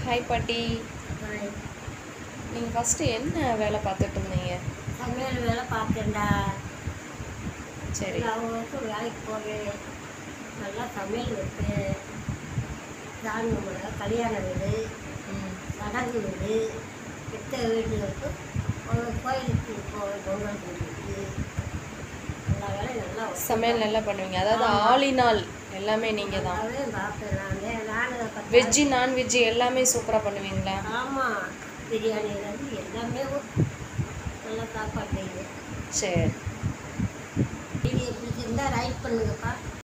Hi பாட்டி hi. நீங்கள் first என்ன வேலை பார்த்துட்டு இருந்தீங்க சமையல் வேலை பார்த்தேன்டா சரி அவங்களுக்கும் வேலைக்கு போவேன் நல்லா சமையல் வைப்பேன் சாமி கும்பிட கல்யாண வீடு ம் சடங்கு வீடு மித்த வீடுகளுக்கு ஒரு கோயிலுக்கு போவேன் பொங்கல் வீட்டுக்கு எல்லா வேலையும் நல்லா வைப்பேன். சமையல் நல்லா பண்ணுவீங்க அதாவது ஆளினால் எல்லாமே நீங்கள் தான் நல்லாவே பார்ப்பேன் நான் நான் பத்து- வெஜ்ஜு நான்வெஜ்ஜு எல்லாமே சூப்பராக பண்ணுவீங்களா ஆமாம் பிரியாணிலேருந்து எல்லாமே நல்லா சாப்பாடு செய்வேன் சரி வீடியோ பிடிச்சிருந்தா ரைட் பண்ணுங்கப்பா